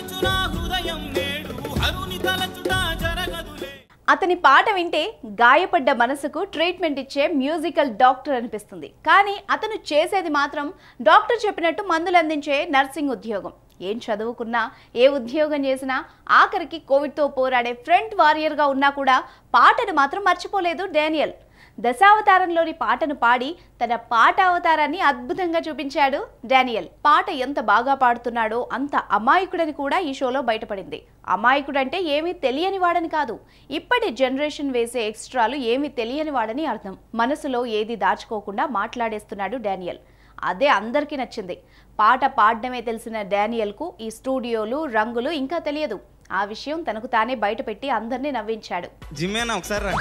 తలచున హృదయం నేడు హరుని తలచుట జరగదులే అతని పాట వింటే గాయపడ్డ మనసుకు ట్రీట్మెంట్ ఇచ్చే మ్యూజికల్ డాక్టర్ అనిపిస్తుంది కానీ అతను చేసేది మాత్రం డాక్టర్ చెప్పినట్టు మందులు అందించే నర్సింగ్ ఉద్యోగం ఏం చదువుకున్నా ఏ ఉద్యోగం చేసినా ఆఖరికి కోవిడ్తో పోరాడే ఫ్రంట్ వారియర్గా ఉన్నా కూడా పాటను మాత్రం మర్చిపోలేదు డానియల్ దశావతారంలోని పాటను పాడి తన పాట అవతారాన్ని అద్భుతంగా చూపించాడు డానియల్ పాట ఎంత బాగా పాడుతున్నాడో అంత అమాయకుడని కూడా ఈ షోలో బయటపడింది అమాయకుడంటే ఏమీ తెలియని వాడని కాదు ఇప్పటి జనరేషన్ వేసే ఎక్స్ట్రాలు ఏమీ తెలియని వాడని అర్థం మనసులో ఏది దాచుకోకుండా మాట్లాడేస్తున్నాడు డానియల్ అదే అందరికీ నచ్చింది పాట పాడడమే తెలిసిన డానియల్కు ఈ స్టూడియోలు రంగులు ఇంకా తెలియదు ఆ విషయం తనకు తానే బయటపెట్టి అందరినీ నవ్వించాడు జిమ్మేనా ఒకసారి రా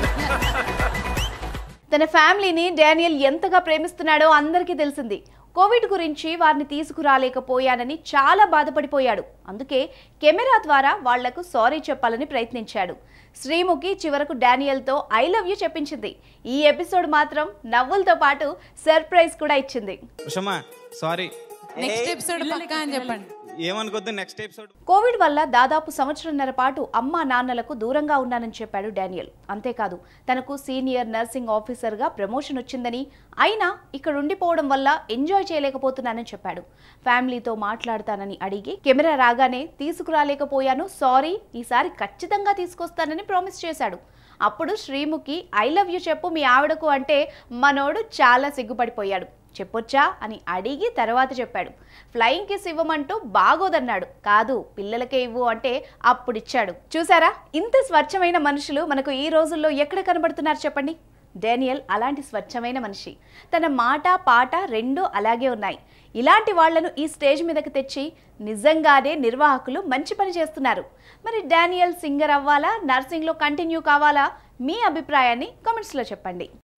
తన ఫ్యామిలీని డానియల్ ఎంతగా ప్రేమిస్తున్నాడో అందరికీ తెలిసింది కోవిడ్ గురించి వారిని తీసుకురాలేకపోయానని చాలా బాధపడిపోయాడు అందుకే కెమెరా ద్వారా వాళ్లకు సారీ చెప్పాలని ప్రయత్నించాడు శ్రీముఖి చివరకు డానియల్తో ఐ లవ్ యూ చెప్పించింది ఈ ఎపిసోడ్ మాత్రం నవ్వులతో పాటు సర్ప్రైజ్ కూడా ఇచ్చింది ఉషమా సారీ నెక్స్ట్ ఎపిసోడ్ పక్కా అని చెప్పండి ఏమనుకోద్దు నెక్స్ట్ ఎపిసోడ్ కోవిడ్ వల్ల దాదాపు సంవత్సరంన్నర పాటు అమ్మా నాన్నలకు దూరంగా ఉన్నానని చెప్పాడు డానియల్ అంతేకాదు తనకు సీనియర్ నర్సింగ్ ఆఫీసర్గా ప్రమోషన్ వచ్చిందని అయినా ఇక్కడ ఉండిపోవడం వల్ల ఎంజాయ్ చేయలేకపోతున్నానని చెప్పాడు ఫ్యామిలీతో మాట్లాడతానని అడిగి కెమెరా రాగానే తీసుకురాలేకపోయాను సారీ ఈసారి ఖచ్చితంగా తీసుకొస్తానని ప్రామిస్ చేశాడు అప్పుడు శ్రీముఖి ఐ లవ్ యూ చెప్పు మీ ఆవిడకు అంటే మనోడు చాలా సిగ్గుపడిపోయాడు చెప్పొచ్చా అని అడిగి తర్వాత చెప్పాడు ఫ్లయింగ్ కిస్ ఇవ్వమంటూ బాగోదన్నాడు కాదు పిల్లలకే ఇవ్వు అంటే అప్పుడిచ్చాడు చూసారా ఇంత స్వచ్ఛమైన మనుషులు మనకు ఈ రోజుల్లో ఎక్కడ కనబడుతున్నారు చెప్పండి డానియల్ అలాంటి స్వచ్ఛమైన మనిషి తన మాట పాట రెండూ అలాగే ఉన్నాయి ఇలాంటి వాళ్లను ఈ స్టేజ్ మీదకి తెచ్చి నిజంగానే నిర్వాహకులు మంచి పని చేస్తున్నారు మరి డానియల్ సింగర్ అవ్వాలా నర్సింగ్లో కంటిన్యూ కావాలా మీ అభిప్రాయాన్ని కామెంట్స్లో చెప్పండి